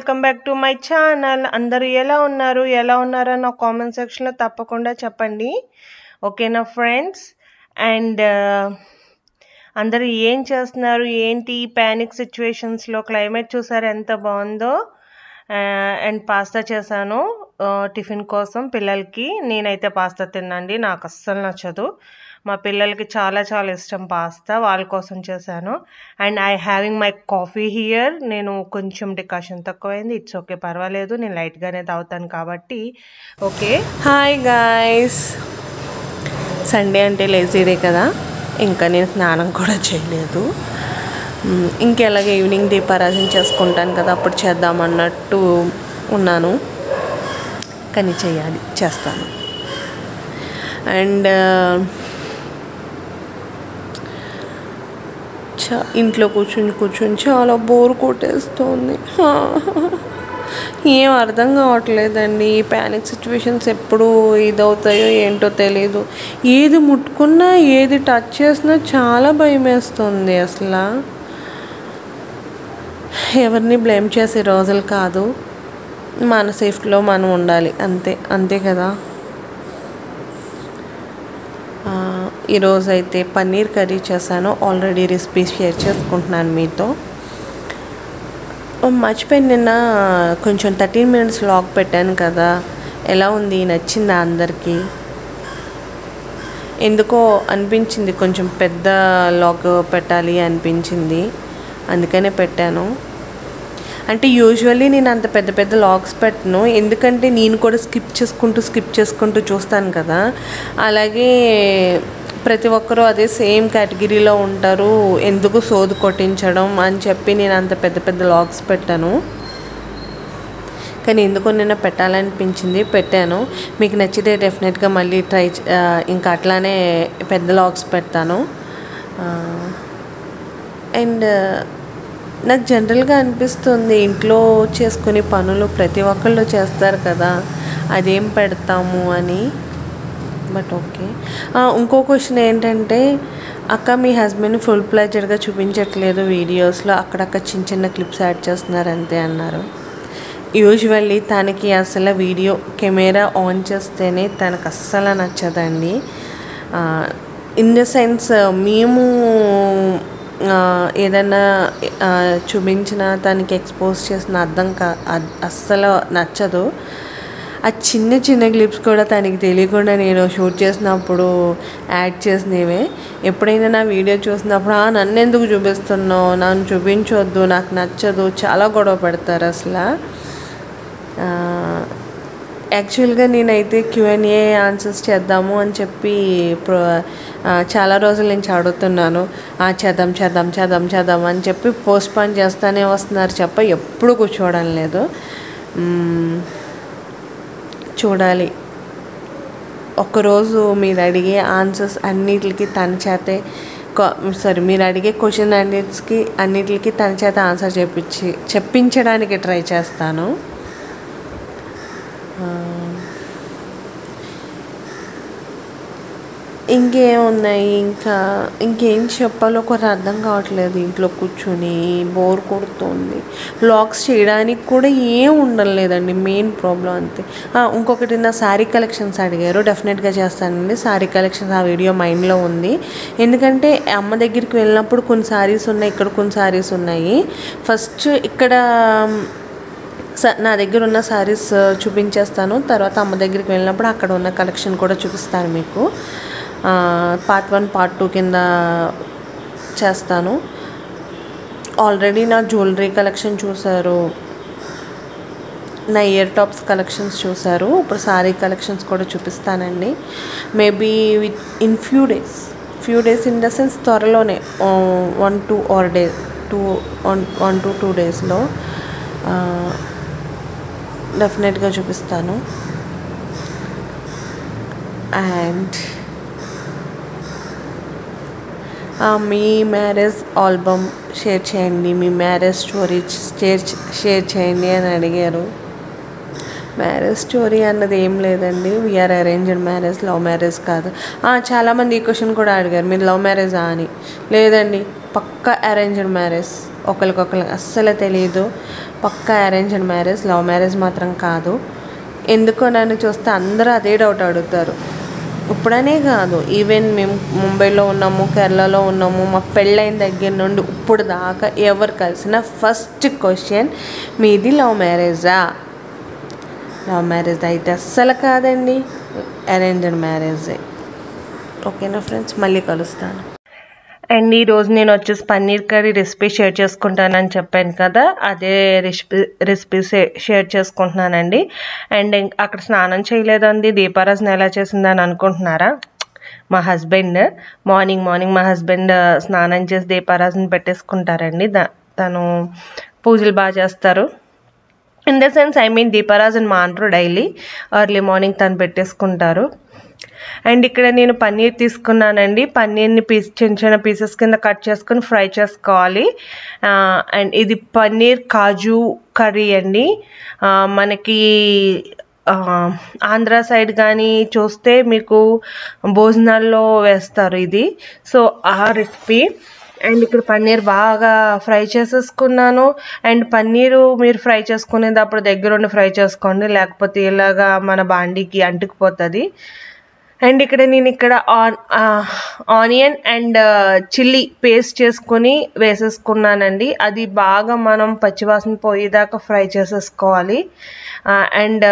Welcome back to my channel అందరూ ఎలా ఉన్నారు ఎలా ఉన్నారో నా కామెంట్ సెక్షన్లో తప్పకుండా చెప్పండి ఓకేనా ఫ్రెండ్స్ అండ్ అందరూ ఏం చేస్తున్నారు ఏంటి ప్యానిక్ సిచ్యువేషన్స్లో క్లైమేట్ చూసారు ఎంత బాగుందో అండ్ పాస్తా చేశాను టిఫిన్ కోసం పిల్లలకి నేనైతే పాస్తా తిన్నండి నాకు అస్సలు నచ్చదు మా పిల్లలకి చాలా చాలా ఇష్టం పాస్తా వాళ్ళ కోసం చేశాను and I having my coffee here నేను కొంచెం డికాషన్ తక్కువైంది ఇట్స్ ఓకే పర్వాలేదు నేను లైట్గానే తాగుతాను కాబట్టి ఓకే హాయ్ గాయస్ సండే అంటే లేజీ డే కదా ఇంకా నేను స్నానం కూడా చేయలేదు మ్, ఇంకెలాగే ఈవినింగ్ దీపారాధన చేసుకుంటాను కదా అప్పుడు చేద్దామన్నట్టు ఉన్నాను కానీ చేయాలి చేస్తాను అండ్ చా ఇంట్లో కూర్చుని కూర్చుని చాలా బోర్ కొట్టేస్తుంది ఏం అర్థం కావట్లేదండి ఈ ప్యానిక్ సిచ్యువేషన్స్ ఎప్పుడు ఇదవుతాయో ఏంటో తెలీదు ఏది ముట్టుకున్నా ఏది టచ్ చేసినా చాలా భయం వేస్తుంది అసలు ఎవరిని బ్లేమ్ చేసే రోజులు కాదు మన సేఫ్టీలో మనం ఉండాలి అంతే అంతే కదా ఆ, ఈరోజు అయితే పన్నీర్ కర్రీ చేశాను ఆల్రెడీ రెసిపీ షేర్ చేసుకుంటున్నాను మీతో ఓ, మర్చిపోయి నిన్న కొంచెం థర్టీన్ మినిట్స్ లాగ్ పెట్టాను కదా ఎలా ఉంది నచ్చిందా అందరికీ ఎందుకో అనిపించింది కొంచెం పెద్ద లాగ్ పెట్టాలి అనిపించింది అందుకనే పెట్టాను అంటే యూజువల్లీ నేను అంత పెద్ద పెద్ద లాగ్స్ పెట్టను ఎందుకంటే నేను కూడా స్కిప్ చేసుకుంటూ స్కిప్ చేసుకుంటూ చూస్తాను కదా అలాగే ప్రతి ఒక్కరూ అదే సేమ్ కేటగిరీలో ఉంటారు ఎందుకు సోదు కొట్టించడం అని చెప్పి నేను అంత పెద్ద పెద్ద లాగ్స్ పెట్టాను కానీ ఎందుకో నిన్న పెట్టాలనిపించింది పెట్టాను మీకు నచ్చితే డెఫినెట్గా మళ్ళీ ట్రై చే- ఆ, ఇంకా అట్లానే పెద్ద లాగ్స్ పెడతాను అండ్ నాకు జనరల్గా అనిపిస్తుంది ఇంట్లో చేసుకునే పనులు ప్రతి ఒక్కళ్ళు చేస్తారు కదా అదేం పెడతాము అని బట్ ఓకే ఇంకో క్వశ్చన్ ఏంటంటే అక్క మీ హస్బెండ్ ఫుల్ ప్లెజర్గా చూపించట్లేదు వీడియోస్లో అక్కడక్కడ చిన్న చిన్న క్లిప్స్ యాడ్ చేస్తున్నారు అంతే అన్నారు యూజువల్లీ తనకి అసలు వీడియో కెమెరా ఆన్ చేస్తేనే తనకు అస్సలు నచ్చదండి ఇన్ ద సెన్స్ మేము ఆ, ఏదైనా ఆ, చూపించిన తనకి ఎక్స్పోజ్ చేసిన అర్థం కా అద్- అస్సలు నచ్చదు ఆ చిన్న చిన్న క్లిప్స్ కూడా తనకి తెలియకుండా నేను షూట్ చేసినప్పుడు యాడ్ చేసినవే ఎప్పుడైనా నా వీడియో చూసినప్పుడు "ఆ, నన్ను ఎందుకు చూపిస్తున్నావు నన్ను చూపించొద్దు నాకు నచ్చదు చాలా గొడవ పెడతారు అసలు ఆ, యాక్చువల్గా నేనైతే క్యూఎన్ఏ ఆన్సర్స్ చేద్దాము అని చెప్పి ప్రో ఆ, చాలా రోజుల నుంచి అడుగుతున్నాను "ఆ, చేద్దాం చేద్దాం చేద్దాం చేద్దాం అని చెప్పి పోస్ట్ పోన్ చేస్తూనే వస్తున్నారు చెప్ప ఎప్పుడు కూర్చోవడం లేదు మ్మ్. చూడాలి ఒక్కరోజు మీరు అడిగే ఆన్సర్స్ అన్నిటికి తన చేతే సారీ మీరు అడిగే క్వశ్చన్ అన్నిటికి అన్నిటికి తన చేత ఆన్సర్ చెప్పించి చెప్పించడానికి ట్రై చేస్తాను ఆ, ఇంకేమున్నాయి ఇంకా ఇంకేం చెప్పాలో కొన్ని అర్థం కావట్లేదు ఇంట్లో కూర్చొని బోర్ కొడుతుంది వ్లాగ్స్ చేయడానికి కూడా ఏం ఉండలేదండి మెయిన్ ప్రాబ్లం అంతే ఆ, ఇంకొకటి నా శారీ కలెక్షన్స్ అడిగారు డెఫినెట్గా చేస్తానండి శారీ కలెక్షన్స్ ఆ వీడియో మైండ్లో ఉంది ఎందుకంటే అమ్మ దగ్గరికి వెళ్ళినప్పుడు కొన్ని శారీస్ ఉన్నాయి ఇక్కడ కొన్ని శారీస్ ఉన్నాయి ఫస్ట్ ఇక్కడ స- నా దగ్గర ఉన్న శారీస్ చూపించేస్తాను తర్వాత అమ్మ దగ్గరికి వెళ్ళినప్పుడు అక్కడ ఉన్న కలెక్షన్ కూడా చూపిస్తాను మీకు పార్ట్ వన్ పార్ట్ టూ కింద చేస్తాను ఆల్రెడీ నా జ్యువెలరీ కలెక్షన్ చూసారు నా ఇయర్ టాప్స్ కలెక్షన్స్ చూసారు ఇప్పుడు సారీ కలెక్షన్స్ కూడా చూపిస్తానండి maybe with in few days few days in the sense త్వరలోనే one two or day two one one to two డేస్లో డెఫినెట్గా చూపిస్తాను అండ్ మీ మ్యారేజ్ ఆల్బమ్ షేర్ చేయండి మీ మ్యారేజ్ స్టోరీ షేర్ షేర్ చేయండి అని అడిగారు మ్యారేజ్ స్టోరీ అన్నది ఏం లేదండి we are arranged marriage love marriage కాదు ఆ, చాలామంది ఈ క్వశ్చన్ కూడా అడిగారు మీరు లవ్ మ్యారేజా అని లేదండి పక్క అరేంజ్డ్ మ్యారేజ్ ఒకరికొకరికి అస్సలు తెలియదు పక్కా అరేంజ్డ్ మ్యారేజ్ లవ్ మ్యారేజ్ మాత్రం కాదు ఎందుకో నన్ను చూస్తే అందరూ అదే డౌట్ అడుగుతారు ఇప్పుడనే కాదు ఈవెన్ మేము ముంబైలో ఉన్నాము కేరళలో ఉన్నాము మా పెళ్ళైన దగ్గర నుండి ఇప్పుడు దాకా ఎవరు కలిసిన ఫస్ట్ క్వశ్చన్ మీది లవ్ మ్యారేజా లవ్ మ్యారేజ్ అయితే అస్సలు కాదండి అరేంజ్డ్ మ్యారేజే ఓకేనా ఫ్రెండ్స్ మళ్ళీ కలుస్తాను అండ్ ఈరోజు నేను వచ్చేసి పన్నీర్ కర్రీ రెసిపీ షేర్ చేసుకుంటానని చెప్పాను కదా అదే రెసిపీ రెసిపీ షేర్ చేసుకుంటున్నానండి అండ్ ఇంక అక్కడ స్నానం చేయలేదండి దీపారాజన ఎలా చేసిందని అనుకుంటున్నారా మా హస్బెండ్ మార్నింగ్ మార్నింగ్ మా హస్బెండ్ స్నానం చేసి దీపారాజన పెట్టేసుకుంటారండి దా తను పూజలు బాగా చేస్తారు in the sense I mean దీపారాజన్ మాంటారు డైలీ ఎర్లీ మార్నింగ్ తను పెట్టేసుకుంటారు అండ్ ఇక్కడ నేను పన్నీర్ తీసుకున్నానండి పన్నీర్ని పీస్ చిన్న చిన్న పీసెస్ కింద కట్ చేసుకొని ఫ్రై చేసుకోవాలి అండ్ ఇది పన్నీర్ కాజు కర్రీ అండి ఆ, మనకి ఆ, ఆంధ్ర సైడ్ కానీ చూస్తే మీకు భోజనాల్లో వేస్తారు ఇది సో ఆ రెసిపీ అండ్ ఇక్కడ పన్నీర్ బాగా ఫ్రై చేసేసుకున్నాను అండ్ పన్నీరు మీరు ఫ్రై చేసుకునేటప్పుడు దగ్గరుండి ఫ్రై చేసుకోండి లేకపోతే ఇలాగా మన బాండీకి అంటుకుపోతుంది అండ్ ఇక్కడ నేను ఇక్కడ on onion and chilli paste చేసుకొని వేసేసుకున్నానండి అది బాగా మనం పచ్చివాసన పోయేదాకా ఫ్రై చేసేసుకోవాలి అండ్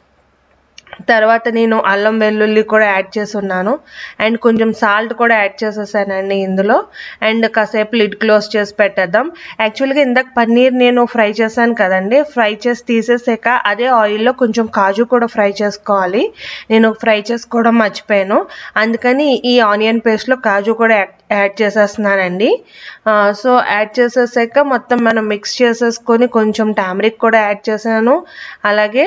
తర్వాత నేను అల్లం వెల్లుల్లి కూడా యాడ్ చేసి ఉన్నాను అండ్ కొంచెం సాల్ట్ కూడా యాడ్ చేసేసానండి ఇందులో అండ్ కాసేపు లిడ్ క్లోజ్ చేసి పెట్టేద్దాం యాక్చువల్గా ఇందాక పన్నీర్ నేను ఫ్రై చేశాను కదండి ఫ్రై చేసి తీసేసాక అదే ఆయిల్లో కొంచెం కాజు కూడా ఫ్రై చేసుకోవాలి నేను ఫ్రై చేసుకోవడం మర్చిపోయాను అందుకని ఈ ఆనియన్ పేస్ట్లో కాజు కూడా యాడ్ యాడ్ చేసేస్తున్నానండి ఆ, సో యాడ్ చేసేసాక మొత్తం మనం మిక్స్ చేసేసుకొని కొంచెం టామరిక్ కూడా యాడ్ చేశాను అలాగే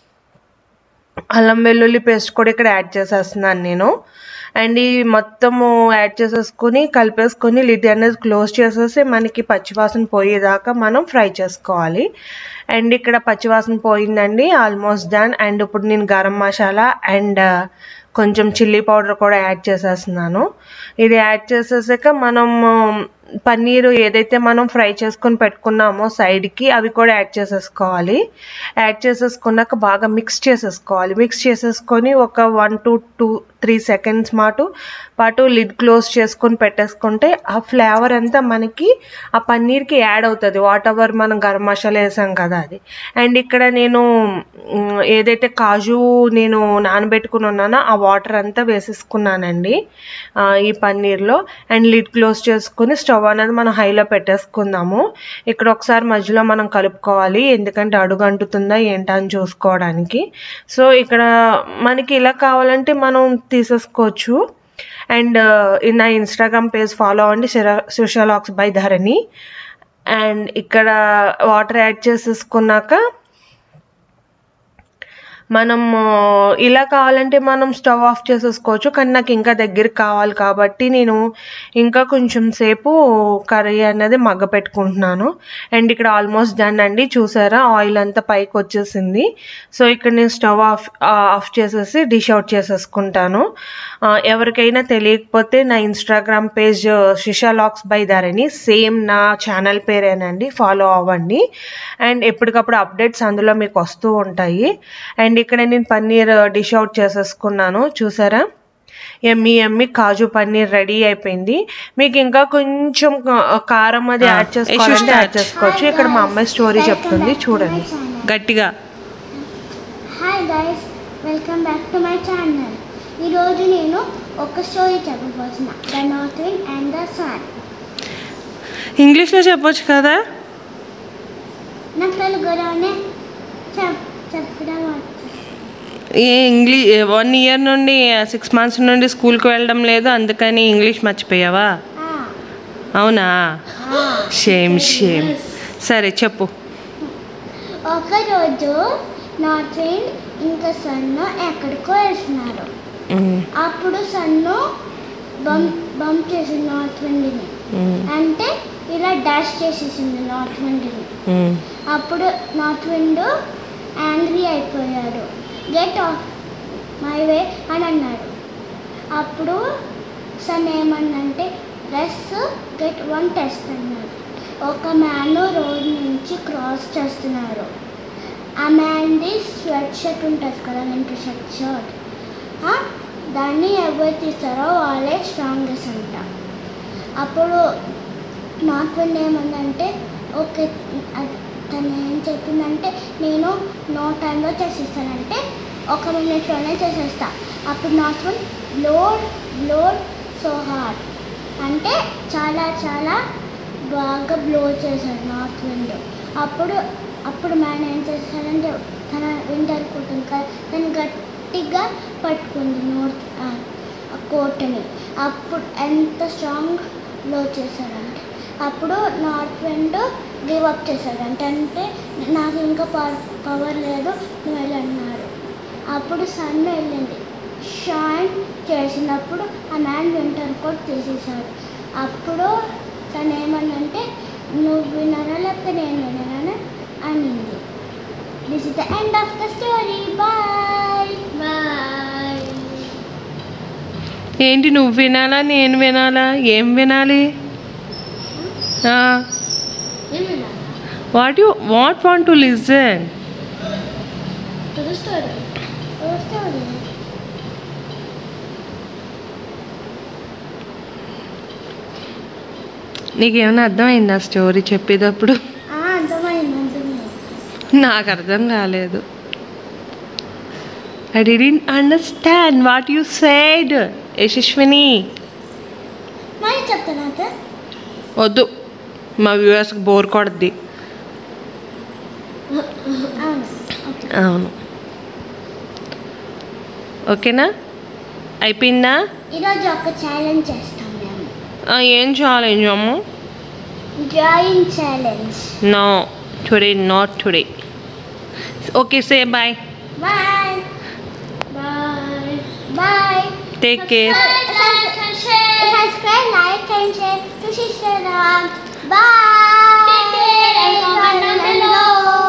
అల్లం వెల్లుల్లి పేస్ట్ కూడా ఇక్కడ యాడ్ చేసేస్తున్నాను నేను అండ్ ఈ మొత్తము యాడ్ చేసేసుకొని కలిపేసుకొని లిడ్ అనేది క్లోజ్ చేసేసి మనకి పచ్చివాసన పోయేదాకా మనం ఫ్రై చేసుకోవాలి అండ్ ఇక్కడ పచ్చివాసన పోయిందండి ఆల్మోస్ట్ డన్ అండ్ ఇప్పుడు నేను గరం మసాలా అండ్ కొంచెం చిల్లీ పౌడర్ కూడా యాడ్ చేసేస్తున్నాను ఇది యాడ్ చేసేసాక మనం పన్నీరు ఏదైతే మనం ఫ్రై చేసుకొని పెట్టుకున్నామో సైడ్కి అవి కూడా యాడ్ చేసేసుకోవాలి యాడ్ చేసేసుకున్నాక బాగా మిక్స్ చేసేసుకోవాలి మిక్స్ చేసేసుకొని ఒక one to two three seconds మాటు పాటు లిడ్ క్లోజ్ చేసుకొని పెట్టేసుకుంటే ఆ ఫ్లేవర్ అంతా మనకి ఆ పన్నీర్కి యాడ్ అవుతుంది వాట్ ఎవర్ మనం గరం మసాలా వేసాం కదా అది అండ్ ఇక్కడ నేను మ్, ఏదైతే కాజు నేను నానబెట్టుకుని ఉన్నానో ఆ వాటర్ అంతా వేసేసుకున్నానండి ఆ, ఈ పన్నీర్లో అండ్ లిడ్ క్లోజ్ చేసుకుని స్టవ్ అనేది మనం హైలో పెట్టేసుకుందాము ఇక్కడ ఒకసారి మధ్యలో మనం కలుపుకోవాలి ఎందుకంటే అడుగు అంటుతుందా ఏంటా అని చూసుకోవడానికి సో ఇక్కడ మనకి ఇలా కావాలంటే మనం తీసేసుకోవచ్చు అండ్ నా ఇన్స్టాగ్రామ్ పేజ్ ఫాలో అవ్వండి సుషాలాక్స్ బై ధరణి అండ్ ఇక్కడ వాటర్ యాడ్ చేసేసుకున్నాక మనం ఇలా కావాలంటే మనం స్టవ్ ఆఫ్ చేసేసుకోవచ్చు కానీ నాకు ఇంకా దగ్గరికి కావాలి కాబట్టి నేను ఇంకా కొంచెం సేపు కర్రీ అనేది మగ్గ పెట్టుకుంటున్నాను అండ్ ఇక్కడ ఆల్మోస్ట్ డన్ అండి చూసారా ఆయిల్ అంతా పైకి వచ్చేసింది సో ఇక్కడ నేను స్టవ్ ఆఫ్ ఆఫ్ చేసేసి డిష్ అవుట్ చేసేసుకుంటాను ఆ, ఎవరికైనా తెలియకపోతే నా ఇన్స్టాగ్రామ్ పేజ్ శిషా లాక్స్ బై ధరణి సేమ్ నా ఛానల్ పేరేనండి ఫాలో అవ్వండి అండ్ ఎప్పటికప్పుడు అప్డేట్స్ అందులో మీకు వస్తూ ఉంటాయి అండ్ ఇక్కడ నేను పన్నీర్ డిష్ అవుట్ చేసేసుకున్నాను చూసారా ఎమ్మి ఎమ్మి కాజు పన్నీర్ రెడీ అయిపోయింది మీకు ఇంకా కొంచెం కా- కారం అది ఆ, యాడ్ చేసుకోవాలంటే యశు యాడ్ చేసుకోవచ్చు ఇక్కడ మా అమ్మాయి స్టోరీ చెప్తుంది చూడండి గట్టిగా hi guys welcome back to my channel ఈరోజు నేను ఒక స్టోరీ చెప్పబోతున్నా the north wind and the sun ఇంగ్లీష్లో చెప్పొచ్చు కదా నాకు తెలుగులోనే చెప్ చెప్పడం వచ్చు ఏ ఇంగ్లీష్ వన్ ఇయర్ నుండి సిక్స్ మంత్స్ నుండి స్కూల్కి వెళ్ళడం లేదు అందుకని ఇంగ్లీష్ మర్చిపోయావా ఆ, అవునా ఆ. షేమ్ షేమ్ సరే చెప్పు ఒకరోజు నార్త్ విండ్ ఇంకా సన్ను ఎక్కడికో వెళ్తున్నారు మ్మ్. అప్పుడు సన్ను బంప్ బంప్ చేసింది నార్త్ విండ్ని మ్మ్. అంటే ఇలా డాష్ చేసేసింది నార్త్ విండ్ని మ్మ్. అప్పుడు నార్త్ విండ్ యాంగ్రీ అయిపోయాడు గెట్ ఆఫ్ మై వే అని అన్నాడు అప్పుడు సన్ ఏమన్నంటే లెస్ గెట్ వన్ టెస్ట్ అన్నాడు ఒక మ్యాన్ రోడ్ నుంచి క్రాస్ చేస్తున్నారు ఆ మ్యాన్ది స్వెట్ షర్ట్ ఉంటుంది కదా వింటర్ షర్ట్ షర్ట్ దాన్ని ఎవరు తీస్తారో వాళ్ళే స్ట్రాంగెస్ట్ అంట అప్పుడు నార్త్ విండ్ ఏమందంటే ఓకే అది తను ఏం చెప్పిందంటే నేను నో టైంలో చేసేస్తానంటే ఒక మినిట్లోనే చేసేస్తా అప్పుడు north wind blowed blowed so hard అంటే చాలా చాలా బాగా బ్లో చేశాడు నార్త్ విండ్ అప్పుడు అప్పుడు మ్యాన్ ఏం చేశాడంటే తన విండ్ అనుకుంటుంది కదా తను గట్టిగా పట్టుకుంది నార్త్ ఆ కోట్ని అప్పుడు ఎంత స్ట్రాంగ్ బ్లో చేశాడంటే అప్పుడు నార్త్ విండ్ గివ్ అప్ చేశాడంటే అంటే నాకు ఇంకా పవర్ లేదు నువ్వు వెళ్ళి అన్నారు అప్పుడు సన్ వెళ్ళింది షైన్ చేసినప్పుడు ఆ మ్యాన్ వింటర్ కోట్ తీసేశాడు అప్పుడు తను ఏమన్నంటే నువ్వు వినరా లేకపోతే నేను వినరా అనింది this is the end of the story bye bye ఏంటి నువ్వు వినాలా నేను వినాలా ఏం వినాలి what you what want to listen to the story story నీకేమైనా అర్థమైందా స్టోరీ చెప్పేటప్పుడు అర్థమైంది అర్థమైంది నాకు అర్థం కాలేదు I didn't understand what you said Yashaswini మరి చెప్తాను అక్క వద్దు మా వ్యూవర్స్కి బోర్ కొడద్ది అవును ఓకే అవును ఓకేనా అయిపోయిందా ఈరోజు ఒక ఛాలెంజ్ చేస్తాం మేము ఆ, ఏం ఛాలెంజ్ అమ్మ drawing challenge no today not today okay say bye bye bye bye take care Subscribe, like, and share to Sister Dog. Bye. Take care and comment down below.